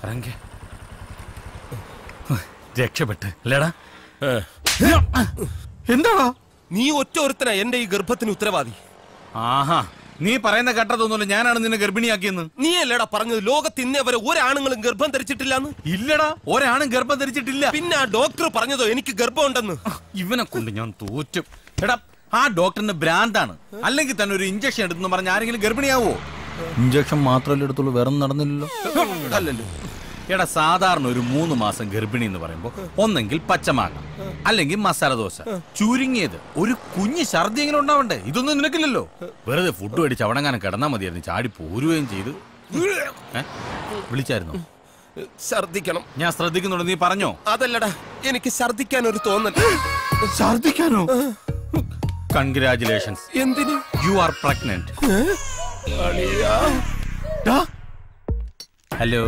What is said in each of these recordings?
ഇറങ്ങി രക്ഷപ്പെട്ട് അല്ലേടാ എന്താടാ നീ ഒറ്റ ഒരുത്തനാ എന്റെ ഈ ഗർഭത്തിന് ഉത്തരവാദി ആഹാ നീ പറയുന്ന കേട്ടതൊന്നുമില്ല ഞാനാണ് നിന്നെ ഗർഭിണിയാക്കിയെന്ന് നീ അല്ലേടാ പറഞ്ഞത് ലോകത്ത് ഇന്നേ വരെ ഒരാണുങ്ങളും ഗർഭം ധരിച്ചിട്ടില്ലാന്ന് ഇല്ലടാ ഒരാണും ഗർഭം ധരിച്ചിട്ടില്ല പിന്നെ ആ ഡോക്ടർ പറഞ്ഞതോ എനിക്ക് ഗർഭമുണ്ടെന്ന് ഇവനെ കൊണ്ട് ഞാൻ തോറ്റും എടാ ആ ഡോക്ടറിന് ഭ്രാന്താണ് അല്ലെങ്കിൽ തന്നെ ഒരു ഇഞ്ചക്ഷൻ എടുത്തെന്ന് പറഞ്ഞ ആരെങ്കിലും ഗർഭിണിയാവോ ഇഞ്ചക്ഷൻ മാത്രമല്ലേ എടുത്തുള്ളൂ വേറെ നടന്നില്ലല്ലോ അല്ലല്ലോ എടാ സാധാരണ ഒരു മൂന്ന് മാസം ഗർഭിണി എന്ന് പറയുമ്പോ ഒന്നെങ്കിൽ പച്ചമാങ്ങ അല്ലെങ്കിൽ മസാല ദോശ ചുരുങ്ങിയത് ഒരു കുഞ്ഞ് ഛർദിയെങ്കിലും ഉണ്ടാവണ്ടേ ഇതൊന്നും നിനക്കില്ലല്ലോ വെറുതെ ഫുഡ് മേടിച്ച് അവിടെങ്ങാനും കിടന്നാ മതിയായിരുന്നു ചാടി പോരുകയും ചെയ്ത് ഏ? വിളിച്ചായിരുന്നോ ഛർദിക്കണം ഞാൻ ശ്രദ്ധിക്കുന്നുണ്ട് നീ പറഞ്ഞോ അതല്ലടാ എനിക്ക് ഛർദിക്കാൻ ഒരു തോന്നൽ ഛർദിക്കാനോ കൺഗ്രാചുലേഷൻസ് എന്തിന് യു ആർ പ്രഗ്നന്റ് അളിയാ ഹലോ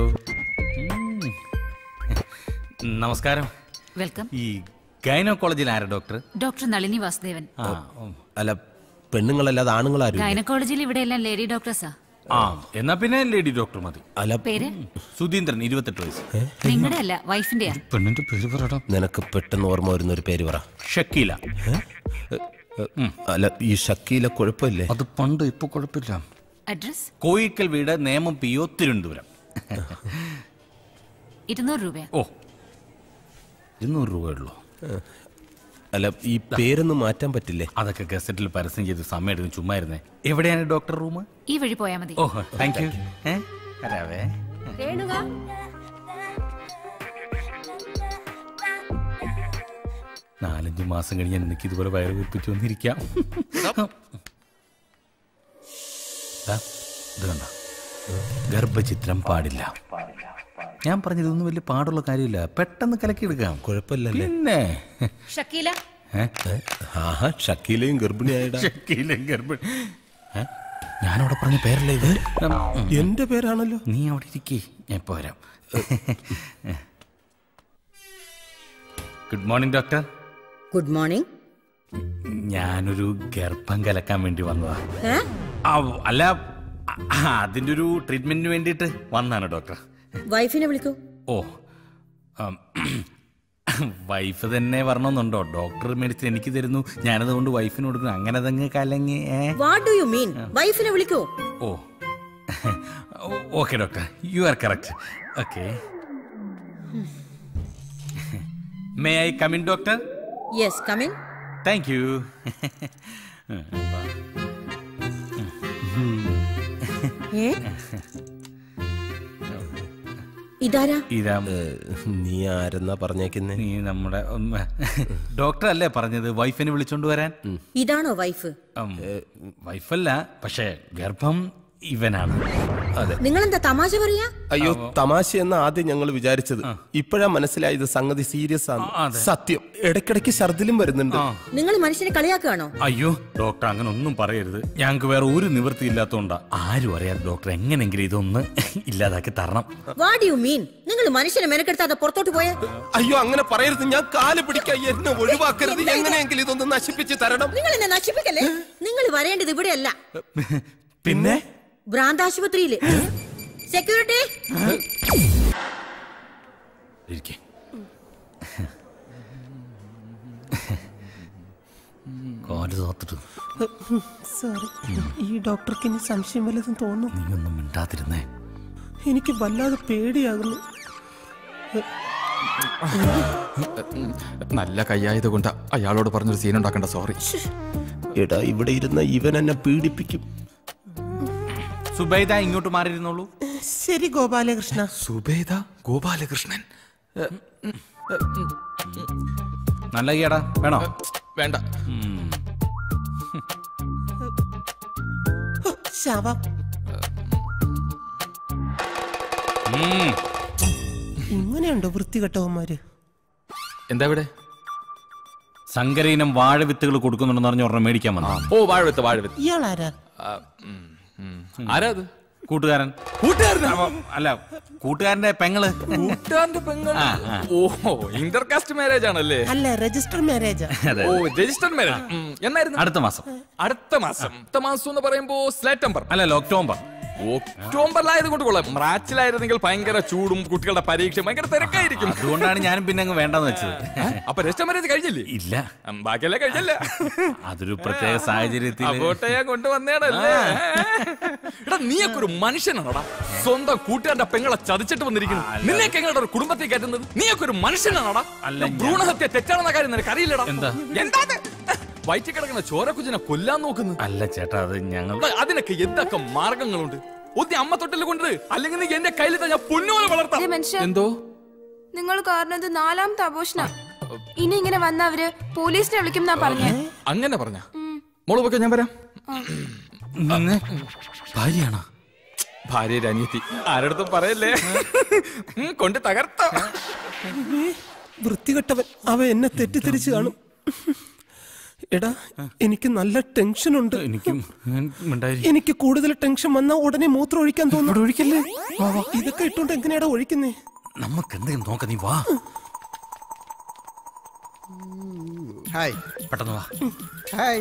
നമസ്കാരം വെൽക്കം ഈ ഗൈനോക്കോളജിൽ ആരാ ഡോക്ടർ ഡോക്ടർ നളിനി വാസുദേവൻ ആ ഉം. അല്ല പെണ്ണുങ്ങളല്ലാതെ ആണുങ്ങളാരും ഗൈനക്കോളജിയിൽ ഇവിടെ എല്ലാം ലേഡി ഡോക്ടേഴ്സാ ആ എന്നാ പിന്നെ ലേഡി ഡോക്ടർ മതി അല്ല പേര് സുധീന്ദ്രൻ ഇരുപത്തെട്ട് വയസ്സ് നിങ്ങളുടെ അല്ല വൈഫിന്റെയാ പെണ്ണിന്റെ പേര് പറയടാ നിനക്ക് പെട്ടെന്ന് ഓർമ്മ വരുന്ന ഒരു പേര് പറ ഷക്കീല അല്ല ഈ ഷക്കീല കുഴപ്പമില്ലേ അത് പണ്ട് ഇപ്പൊ കുഴപ്പമില്ല അഡ്രസ് കോയിക്കൽ വീട് നേമം പി ഒ തിരുവനന്തപുരം ഇരുന്നൂറ് രൂപയാ ഓ ഇരുന്നൂറ് രൂപയുള്ളൂ അല്ല ഈ പേരൊന്നും മാറ്റാൻ പറ്റില്ലേ അതൊക്കെ ഗസറ്റിൽ പരസ്യം ചെയ്ത് സമയം എടുക്കും ചുമ്മാ ഇരുന്നേ എവിടെയാണ് ഡോക്ടർ റൂം ഈ വഴി പോയാ മതി ഓ താങ്ക് യു ഏ വരാവേ നാലഞ്ച് മാസം കഴിഞ്ഞ് എനിക്ക് ഇതുപോലെ വയറ് വീർപ്പിച്ചു വന്നിരിക്കാം ദാ, ഇത് കണ്ടോ? ഗർഭചിത്രം പാടില്ല ഞാൻ പറഞ്ഞത് ഇതൊന്നും വലിയ പാടുള്ള കാര്യമില്ല പെട്ടെന്ന് കലക്കിയെടുക്കാം കുഴപ്പമില്ലല്ലേ പിന്നെ ഷക്കീല ഏ? ആഹാ ഷക്കീലയും ഗർഭിണിയായിടാ ഷക്കീല ഗർഭിണി ഏ? ഞാനവിടെ പറഞ്ഞ പേരല്ലേ ഇത് ഉം. എന്റെ പേരാണല്ലോ നീ അവിടെ ഇരിക്കേ ഞാൻ ഇപ്പൊ വരാം good morning doctor good morning ഞാനൊരു ഗർഭം കലക്കാൻ വേണ്ടി വന്നതാ ഏ ആ, അല്ല ആ, അതിന്റെ ഒരു ട്രീറ്റ്മെന്റിന് വേണ്ടിയിട്ട് വന്നാണ് ഡോക്ടർ വൈഫിനെ വിളിക്കൂ ഓ ആം, വൈഫ് തന്നെ വരണമെന്നുണ്ടോ ഡോക്ടർ മെഡിസിൻ എനിക്ക് തരുന്നു ഞാനത് കൊണ്ട് വൈഫിന് കൊടുക്കുന്നു അങ്ങനെ അതങ്ങ് കലങ്ങി ഏ വാട്ട് ഡു യു മീൻ വൈഫിനെ വിളിക്കൂ oh okay doctor you are correct okay may I come in doctor yes come in thank you ഏ ഇതാരാ ഇതാ നീ ആരെന്നാ പറഞ്ഞേക്കുന്നേ നീ നമ്മുടെ ഉം, ഡോക്ടർ അല്ലേ പറഞ്ഞത് വൈഫിനെ വിളിച്ചോണ്ട് വരാൻ ഇതാണോ വൈഫ് ഉം, വൈഫല്ല പക്ഷേ ഗർഭം ഇവനാണ് അതെ നിങ്ങൾ എന്താ തമാശ പറയാ അയ്യോ തമാശ എന്ന ആദ്യം ഞങ്ങൾ വിചാരിച്ചത് ഇപ്പോഴാ മനസ്സിലായത് സംഗതി സീരിയസ് ആണ് അതെ. സത്യം ഇടയ്ക്കിടയ്ക്ക് ഛർദിലും വരുന്നുണ്ട് ആ നിങ്ങൾ മനുഷ്യനെ കളിയാക്കുകയാണോ അയ്യോ ഡോക്ടർ അങ്ങനെ ഒന്നും പറയരുത് ഞങ്ങൾക്ക് വേറെ ഒരു നിവൃത്തി ഇല്ലാത്തതുകൊണ്ടാ ആരും അറിയാതെ ഡോക്ടർ എങ്ങനെങ്കിലും ഇതൊന്ന് ഇല്ലാതാക്കി തരണം വാട്ട് യു മീൻ നിങ്ങൾ മനുഷ്യനെ മെനക്കെടുത്താതെ പുറത്തോട്ട് പോയേ അയ്യോ അങ്ങനെ പറയരുത് ഞാൻ കാല് പിടിക്കാൻ എന്നെ ഒഴിവാക്കരുത് എങ്ങനെയെങ്കിലും ഇതൊന്ന് നശിപ്പിച്ച് തരണം നിങ്ങൾ എന്നെ നശിപ്പിക്കല്ലേ നിങ്ങൾ വരേണ്ടത് ഇവിടെയല്ല പിന്നെ ഭ്രാന്താശുപത്രിയില് സെക്യൂരിറ്റി ഇരിക്കെ കാല് തോത്തിട്ട് സാറി ഈ ഡോക്ടർക്ക് ഇനി സംശയം വല്ലതും തോന്നും നീ ഒന്നും മിണ്ടാതിരുന്നേ എനിക്ക് വല്ലാതെ പേടിയാകുന്നു നല്ല കയ്യായത് കൊണ്ട് അയാളോട് പറഞ്ഞൊരു സീൻ ഉണ്ടാക്കേണ്ട സോറി എടാ ഇവിടെ ഇരുന്ന ഇവൻ എന്നെ പീഡിപ്പിക്കും സുബൈദ ഇങ്ങോട്ട് മാറിയിരുന്നുള്ളൂ ശരി ഗോപാലകൃഷ്ണ സുബേദ ഗോപാലകൃഷ്ണൻ നല്ല ഈടാ വേണോ വേണ്ട ശവം ഉം. ഇങ്ങനെയുണ്ടോ വൃത്തികെട്ടവന്മാര് എന്താ ഇവിടെ സങ്കരയിനം വാഴവിത്തുകൾ കൊടുക്കുന്നുണ്ടെന്ന് പറഞ്ഞ ഒരെണ്ണം മേടിക്കാൻ വന്നു ഓ വാഴവിത്ത് വാഴവിത്ത് ഇയാളാരാ ആ, ഉം, ഉം. ആരാ അത് കൂട്ടുകാരൻ കൂട്ടുകാരനാ അവ- അല്ല കൂട്ടുകാരന്റെ പെങ്ങള് കൂട്ടുകാരന്റെ പെങ്ങൾ ആ, ആ. ഓഹോ ഇന്റർകാസ്റ്റ് മാരേജ് ആണല്ലേ അല്ല രജിസ്റ്റർ മാരേജാ അതെ ഓ രജിസ്റ്റർ മാരേജ് എന്നായിരുന്നു അടുത്ത മാസം അടുത്ത മാസം അടുത്ത മാസം എന്ന് പറയുമ്പോ സ്ലേറ്റ് നമ്പർ അല്ല ഒക്ടോബർ ഒക്ടോബറിലായത് കൊണ്ട് കൊള്ളാം മാർച്ചിലായിരുന്നെങ്കിൽ ഭയങ്കര ചൂടും കുട്ടികളുടെ പരീക്ഷ ഭയങ്കര തിരക്കായിരിക്കും അതുകൊണ്ടാണ് ഞാനും പിന്നെ അങ്ങ് വേണ്ടെന്ന് വെച്ചത് അപ്പൊ രജിസ്റ്റർ മാരേജ് കഴിഞ്ഞില്ലേ ഇല്ല ഉം, ബാക്കിയെല്ലാം കഴിഞ്ഞല്ല അതൊരു പ്രത്യേക സാഹചര്യത്തിൽ അങ്ങോട്ടേ ഞാൻ കൊണ്ടുവന്നേടല്ലേ എടാ നീയൊക്കെ ഒരു മനുഷ്യനാണോടാ സ്വന്തം കൂട്ടുകാരുടെ പെങ്ങളെ ചതിച്ചിട്ട് വന്നിരിക്കുന്നു നിന്നെയൊക്കെ എങ്ങനെ ഒരു കുടുംബത്തിൽ കയറ്റുന്നത് നീയൊക്കെ ഒരു മനുഷ്യനാണോടാ അല്ല, ഞാൻ- ഭ്രൂണഹത്യ തെറ്റാണെന്ന കാര്യം നിനക്ക് അറിയില്ലടാ എന്താ? എന്താ വയറ്റിൽ കിടക്കുന്ന ചോരക്കുഞ്ഞിനെ കൊല്ലാൻ നോക്കുന്നു അല്ല ചേട്ടാ അത് ഞങ്ങൾ എടാ, അതിനൊക്കെ എന്തൊക്കെ മാർഗങ്ങളുണ്ട് ഒന്നി അമ്മ തൊട്ടിൽ കൊണ്ടുവരും അല്ലെങ്കിൽ നീ എന്റെ കയ്യിൽ ഞാൻ പൊന്നുപോലെ വളർത്താം ദേ മനുഷ്യ. എന്തോ നിങ്ങൾ കാരണം ഇത് നാലാമത്തെ ആഘോഷണ ഇനി ഇങ്ങനെ വന്ന അവര് പോലീസിനെ വിളിക്കും എന്നാ പറഞ്ഞേ അങ്ങനെ പറഞ്ഞ മോള് പൊക്കെ ഞാൻ വരാം നിന്നെ ഭാര്യയാണോ ഭാര്യ അനിയത്തി ആരടുത്തും പറയല്ലേ ഉം, കൊണ്ട് തകർത്തോ വൃത്തികെട്ടവൻ അവ എന്നെ തെറ്റിദ്ധരിച്ചു കാണും എടാ എനിക്ക് നല്ല ടെൻഷൻ ഉണ്ട് എനിക്കും ഉണ്ടായി എനിക്ക് കൂടുതൽ ടെൻഷൻ വന്നാൽ ഉടനെ മൂത്രം ഒഴിക്കാൻ തോന്നുന്നു ഒഴിക്കല്ലേ ഇതൊക്കെ ഇട്ടോണ്ട് എങ്ങനെയാടാ ഒഴിക്കുന്നേ നമുക്ക് എന്തെങ്കിലും നോക്ക നീ വാ ഹായ് പെട്ടെന്ന് വാ ഹായ്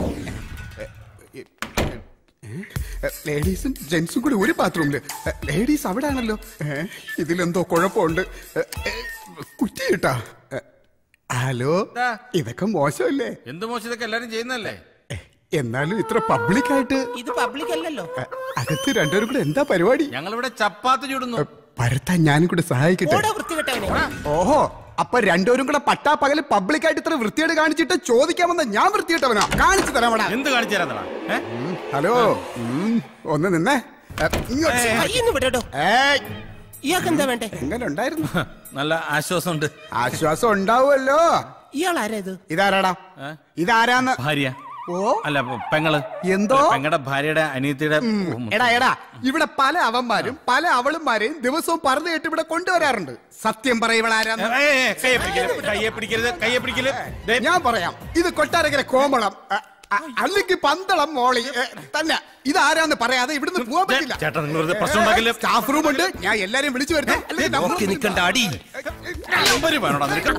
ലേഡീസും ജെന്റ്സും കൂടി ഒരു ബാത്റൂമില് ലേഡീസ് അവിടെ ആണല്ലോ ഏ, ഇതിലെന്തോ കുഴപ്പമുണ്ട് ഏ, ഏ, കുറ്റി കിട്ടാ ഏ, ഹലോ ഇതൊക്കെ മോശമല്ലേ എന്ത് മോശം ഇതൊക്കെ എല്ലാരും ചെയ്യുന്നല്ലേ ഏ, എന്നാലും ഇത്ര പബ്ലിക് ആയിട്ട് ഇത് പബ്ലിക് അല്ലല്ലോ ഏ, അകത്ത് രണ്ടുപേരും കൂടെ എന്താ പരിപാടി ഞങ്ങളിവിടെ ചപ്പാത്തി ചുടുന്നു ഏ, പരത്താൻ ഞാനും കൂടെ സഹായിക്കട്ടെ വൃത്തികെട്ടവനെ ഓഹോ അപ്പൊ രണ്ടുപേരും കൂടെ പട്ടാ പകല് പബ്ലിക് ആയിട്ട് ഇത്ര വൃത്തിയോട് കാണിച്ചിട്ട് ചോദിക്കാമെന്ന് ഞാൻ വൃത്തിയിട്ടവനാ കാണിച്ചു തരാമടാ എന്ത് കാണിച്ചു തരാന്നടാ ഏ? ഉം, ഹലോ ഉം, ഒന്ന് നിന്നേ ഏ, ഇങ്ങോട്ട്. കയ്യിന്ന് വിടട്ടോ ഏയ്, ഇയാൾക്ക് എന്താ വേണ്ടേ എങ്ങനെ ഉണ്ടായിരുന്നു നല്ല ആശ്വാസമുണ്ട് ആശ്വാസം ഉണ്ടാവുമല്ലോ ഇയാൾ ആരാ ഇത് ഇതാരാടാ ഏ? ഇതാരാന്ന് ഭാര്യ ഓ അല്ല പെങ്ങള് എന്തോ? അല്ല, പെങ്ങടെ ഭാര്യയുടെ അനിയത്തിയുടെ എടാ എടാ ഇവിടെ പല അവന്മാരും പല അവളുമാരെയും ദിവസവും പറഞ്ഞു കേട്ട് ഇവിടെ കൊണ്ടുവരാറുണ്ട് സത്യം പറയവളാരാന്ന് ഏയ്, ഏയ്, കയ്യെ പിടിക്കരുത് കയ്യെ പിടിക്കരുത് കയ്യെ പിടിക്കല് ദേ, ഞാൻ പറയാം ഇത് കൊട്ടാരക്കര കോമളം അ, അ, അല്ലെങ്കിൽ പന്തളം മോളി ഏ, തന്നെ ഇതാരാന്ന് പറയാതെ ഇവിടുന്ന് പോകാൻ ദേ, പറ്റില്ല ചേട്ടാ നിങ്ങൾ വെറുതെ പ്രശ്നം ഉണ്ടാക്കല്ലേ സ്റ്റാഫ് റൂം ഉണ്ട് ഞാൻ എല്ലാരെയും വിളിച്ചു വരുത്താം അല്ലെങ്കിൽ number നോക്കി നിൽക്കണ്ട അടി നമ്പര് വേണോടാ നിനക്ക്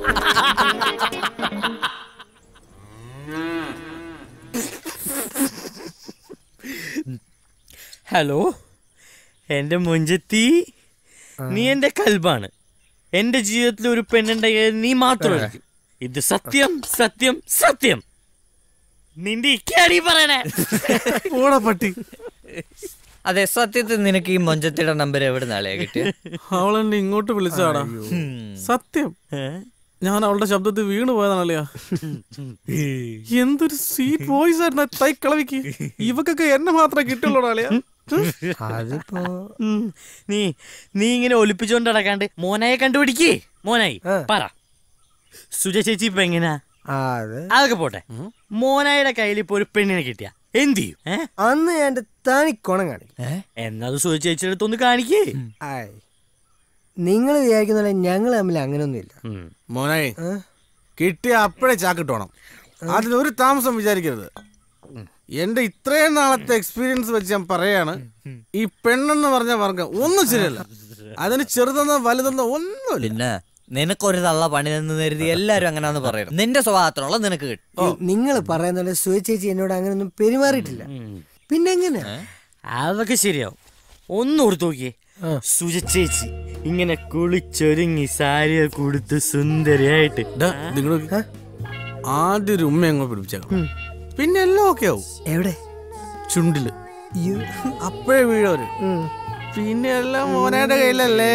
ഹലോ എന്റെ മുഞ്ചത്തി നീ എന്റെ കൽബാണ് എന്റെ ജീവിതത്തിൽ ഒരു പെണ്ണുണ്ടെങ്കിൽ നീ മാത്രമായിരിക്കും ഇത് സത്യം സത്യം സത്യം നിന്റെ ഇക്കാടി പറയണേ പട്ടി അതെ സത്യത്തിൽ നിനക്ക് ഈ മൊഞ്ചത്തിയുടെ നമ്പർ എവിടെ നാളെയാ കിട്ടിയ അവളെന്നെ ഇങ്ങോട്ട് വിളിച്ചാടാ സത്യം ഞാൻ അവളുടെ ശബ്ദത്തിൽ വീണു പോയതാണല്ലയാ എന്തൊരു സ്വീറ്റ് വോയിസ് ആയിരുന്നു തൈ കളവിക്ക് ഇവക്കൊക്കെ എന്നെ മാത്രമേ കിട്ടുള്ളൂടാളിയാ അതിപ്പോ ഉം. നീ നീ ഇങ്ങനെ ഒലിപ്പിച്ചോണ്ട് നടക്കാണ്ട് മോനായെ കണ്ടുപിടിക്കേ മോനായി പറ സുജ ചേച്ചി ഇപ്പൊ എങ്ങനാ അത് അതൊക്കെ പോട്ടെ മോനായുടെ കയ്യിൽ ഇപ്പൊ ഒരു പെണ്ണിനെ കിട്ടിയ എന്ത് ചെയ്യും ഏ? അന്ന് ഞാൻ തനി കുണം കാണി എന്നത് സുജ ചേച്ചിയുടെ അടുത്ത് ഒന്ന് കാണിക്കേ നിങ്ങൾ വിചാരിക്കുന്ന പോലെ ഞങ്ങൾ തമ്മിൽ അങ്ങനെയൊന്നുമില്ല മോനായി കിട്ടിയ അപ്പഴേ ചാക്കിട്ടോണം അതിനൊരു താമസം വിചാരിക്കരുത് എന്റെ ഇത്രയും നാളത്തെ എക്സ്പീരിയൻസ് വെച്ച് ഞാൻ പറയാണ് ഈ പെണ്ണെന്ന് പറഞ്ഞ വർഗം ഒന്നും ശരിയല്ല അതിന് ചെറുതെന്നോ വലുതെന്നോ ഒന്നുമില്ല പിന്നെ നിനക്കൊരു തള്ള പണി നിന്ന് കരുതി എല്ലാരും അങ്ങനെയാന്ന് പറയണം നിന്റെ സ്വഭാവത്തിനുള്ള നിനക്ക് കിട്ടും നിങ്ങൾ പറയുന്ന പോലെ സുയ ചേച്ചി എന്നോട് അങ്ങനെയൊന്നും പെരുമാറിയിട്ടില്ല പിന്നെ എങ്ങനെ അതൊക്കെ ശരിയാവും ഒന്ന് ഓർത്ത് നോക്കിയേ സുജ ചേച്ചി ഇങ്ങനെ കുളിച്ചൊരുങ്ങി സാരിയെ കൊടുത്ത് സുന്ദരിയായിട്ട് നിങ്ങൾ ആദ്യം ഒരു ഉമ്മ അങ്ങോട്ട് പിടിപ്പിച്ചേക്കാം പിന്നെ എല്ലാം ഓക്കെ ആവും എവിടെ ചുണ്ടില് അപ്പോഴേ വീഴവര് പിന്നെ എല്ലാം മോനയുടെ കയ്യിലല്ലേ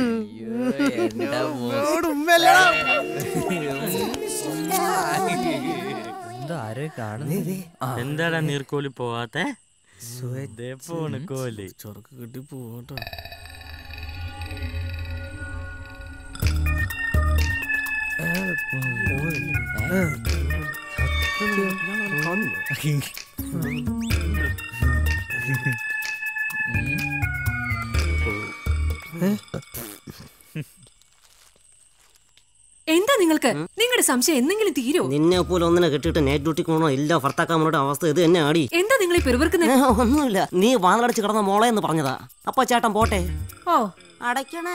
ഓട് ഉമ്മയല്ലേടാ. ആരെ കാണുന്നേ എന്താടാ നീർക്കോലി പോവാത്തെ ദേ പോണ് കോലി ചൊറുക്ക് കിട്ടി പോട്ടോ എന്താ നിങ്ങൾക്ക് നിങ്ങളുടെ സംശയം എന്തെങ്കിലും തീരോ നിന്നെ പോലെ ഒന്നിനെ കെട്ടിട്ട് നൈറ്റ് ഡ്യൂട്ടിക്ക് പോകണോ എല്ലാ ഭർത്താക്കന്മാരുടെ അവസ്ഥ ഇത് തന്നെ ആടി എന്താ നിങ്ങൾ ഈ പെരുവർക്കുന്നത് ഏ, ഒന്നുമില്ല നീ വാതിലടച്ച് കിടന്ന മോളെ എന്ന് പറഞ്ഞതാ അപ്പൊ ചേട്ടൻ പോട്ടെ ഓ അടയ്ക്കണേ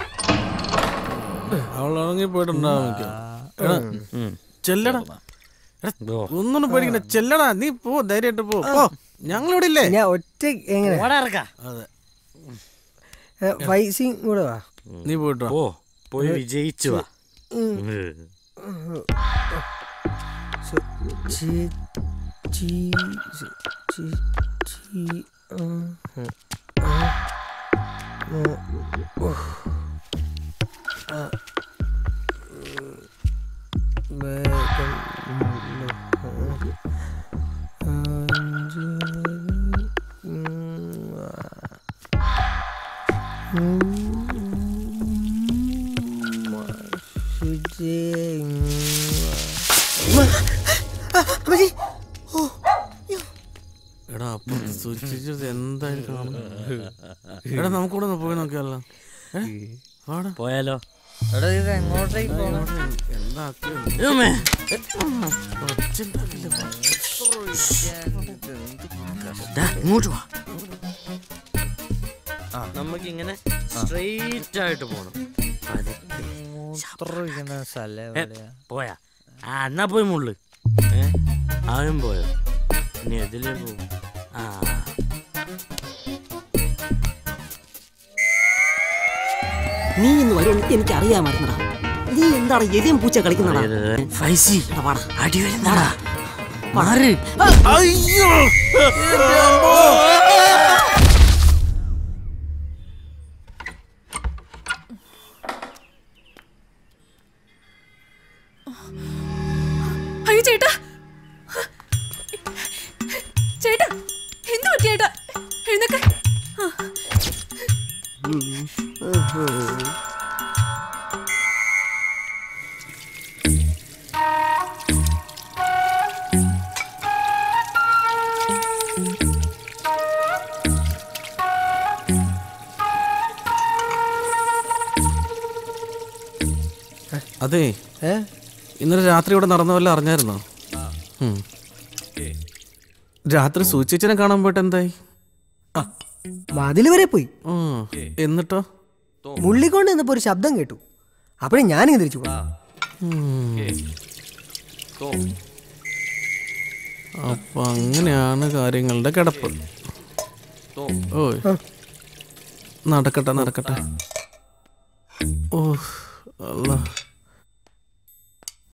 അവൾ ഇറങ്ങി പോയിട്ടുണ്ടാവും ചെല്ലടാ ഒന്നും പേടിക്കണ്ട ചെല്ലടാ നീ പോ ധൈര്യമായിട്ട് പോ പോ ഞങ്ങളിവിടെ ഇല്ലേ ഞാൻ ഒറ്റ എങ്ങനെ അതെ പൈസയും കൂടെ വാ നീ പോയിട്ടോ പോ പോയി വിജയിച്ചു വാ ഉം. ഉം. സു- ചി- ചി- ചി- ചി- ചി- ഉം, ഉം, ഉം, ഉം, ഉഫ്. ആ, ഉം, വേഗം, ഉം, ഉം, അഞ്ച്, ഉം, ആ. ഉം, ആ, ശുചി, ഉം, ആ. എടാ അപ്പൊ സൂക്ഷിച്ചത് എന്തായാലും കാണും എടാ നമുക്കൂടെ ഒന്ന് പോയി നോക്കിയാലോ ഏ? വാടാ. പോയാലോ എടാ ഇത് എങ്ങോട്ടേക്ക് പോകണം എന്താ ഇതുമേ. ദാ, ഇങ്ങോട്ട് വാ നമുക്ക് ഇങ്ങനെ സ്ട്രെയിറ്റ് ആയിട്ട് പോണം പതുക്കെ. മൂത്രമൊഴിക്കുന്ന സ്ഥലം ഏ, എവിടെയാ പോയാ ആ എന്നാ പോയി മുള്ളു ഏ അവൻ പോയോ ഇനി എതിലേ പോകും ആ നീ ഇന്ന് വരും എനിക്ക് അറിയാമായിരുന്നടാ നീ എന്താണ് എലിയും പൂച്ച കളിക്കുന്നടാ ഫൈസി എടാ, വാടാ. അടി വരുന്നടാ മാറ് അയ്യോ അയ്യോ ചേട്ടാ ചേട്ടാ എന്ത് പറ്റി ചേട്ടാ എഴുന്നേക്ക അതെ ഏ ഇന്നലെ രാത്രി ഇവിടെ നടന്ന വല്ല അറിഞ്ഞായിരുന്നോ ഉം. രാത്രി സൂചിച്ചനെ കാണാൻ പോയിട്ട് എന്തായി മതില് വരെ പോയി ഉം. എന്നിട്ടോ മുള്ളിക്കൊണ്ട് നിന്നപ്പോ ഒരു ശബ്ദം കേട്ടു അപ്പോഴേ ഞാനിങ്ങനെ തിരിച്ചു പോയി അപ്പൊ അങ്ങനെയാണ് കാര്യങ്ങളുടെ കിടപ്പ് ഓ നടക്കട്ടെ നടക്കട്ടെ ഓ അല്ല